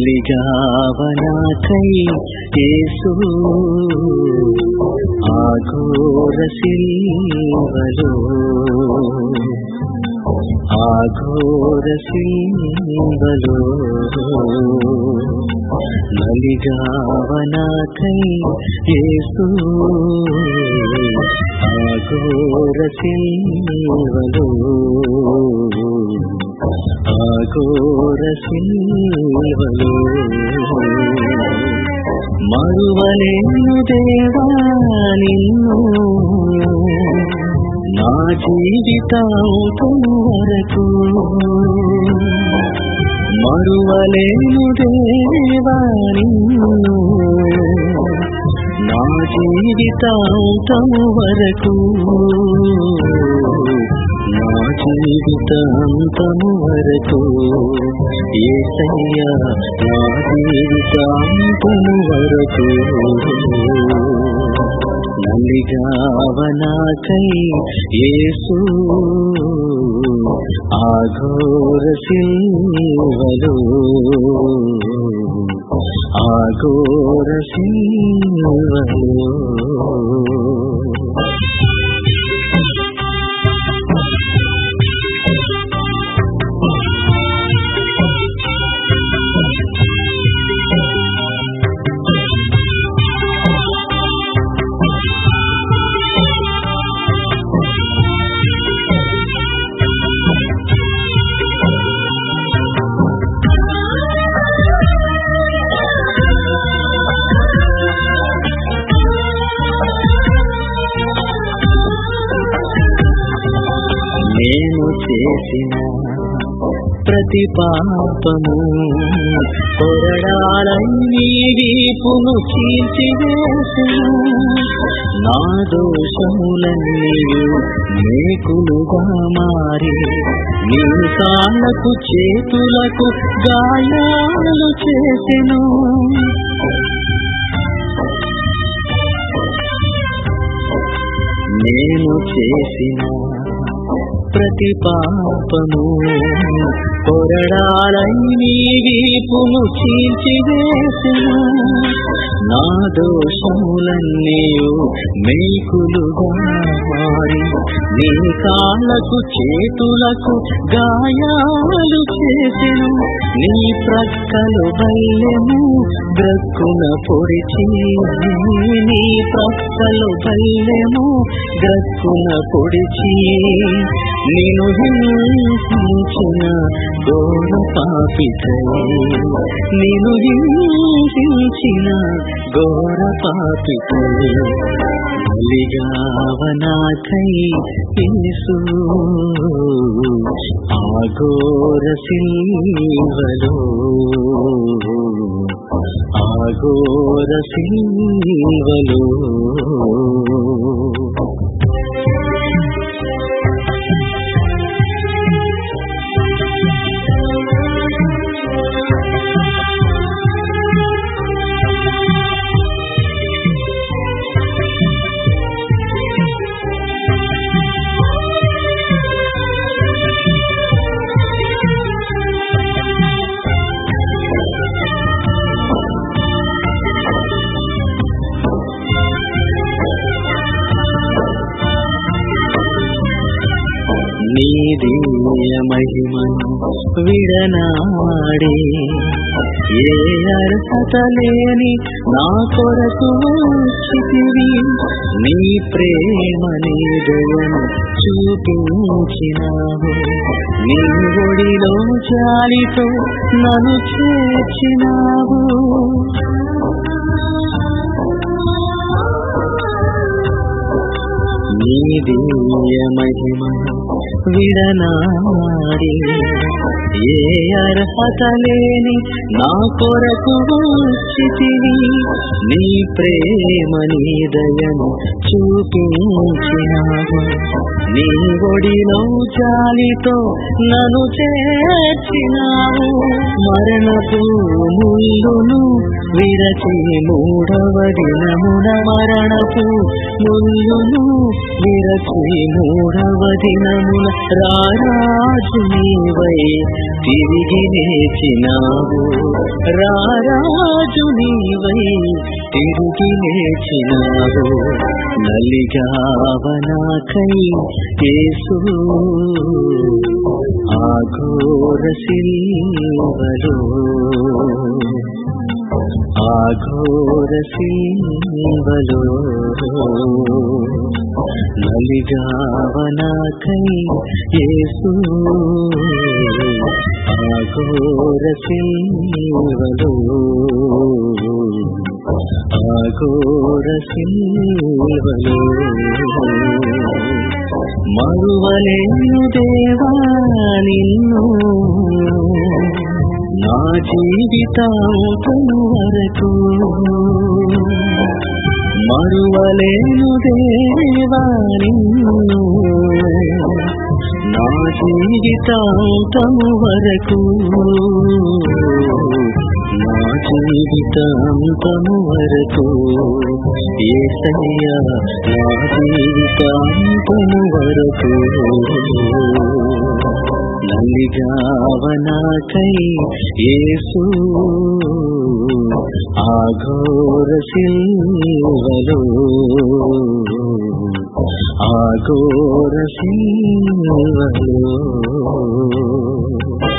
నలిగావనాకై యేసు ఆఘోర శిల్వలో ఆఘోర శిల్వలో నలిగావనాకై యేసు ఆఘోర శిల్వలో ఆఘోర శిల్వలో మరువలేను దేవా నిన్ను నా జీవితాంతం వరకు మరువలేను దేవా నిన్ను నా జీవితాంతం వరకు నా జీవితాంతము వరకు ఏసయ్యా నా జీవితాంతము వరకు నలిగావనాకై యేసు ఆఘోర శిల్వలో ఆఘోర శిల్వలో నేను చేసిన ప్రతి పాపము కొరడాలన్నీ వీపును చీల్చివేసెను నా దోషములన్నీ మేకులుగా మారి నీ కాళ్ళకు చేతులకు గాయాలు చేసెను నేను చేసిన ప్రతి పాపము కొరడాలన్నీ వీపును చీల్చివేసిన నా దోషములన్నీ మేకులుగా మారి నీ కాళ్ళకు చేతులకు గాయాలు చేసెను నీ ప్రక్కలు బల్లెము గ్రక్కున పొడిచి నీ ప్రక్కలు బల్లెము గ్రక్కున పొడిచి నేను హింసించిన ఘోర పాపికై నేను హింసించిన ఘోర పాపికై బలిగావనాకై యేసు ఆఘోర శిల్వలో ఆఘోర శిల్వలో నీ దివ్య మహిమను విడనాడి ఏ అర్హత లేని నా కొరకు వచ్చితివి నీ ప్రేమ నీ దయను చూపించినావు నీ ఒడిలో జాలితో నన్ను చేర్చినావు నీ దివ్య మహిమను విడనాడి ఏ అర్హత లేని నా కొరకు వచ్చితివి నీ ప్రేమ నీ దయను చూపించినావు నీ ఒడిలో చాలితో నన్ను చేర్చినావు మరణపు ముళ్ళును విరచి మూడవ దినమున మరణపు ముళ్ళును విరచి మూడవ దినమున రారాజు నీవై తిరిగి లేచినావు రారాజు నీవై తిరిగి లేచినావు నలిగావనాకై యేసు ఆఘోర శిల్వలో ఆఘోర శిల్వలో నలిగావనాకై యేసు ఆఘోర శిల్వలో ఆఘోర శిల్వలో మరువలేను దేవా నిన్ను నా జీవితాంతం వరకు మరువలేను దేవా నిన్ను నా జీవితాంతం వరకు నా జీవితాంతము వరకు ఏసయ్యా నా జీవితాంతము వరకు నలిగావనాకై యేసు ఆఘోర శిల్వలో ఆఘోర శిల్వలో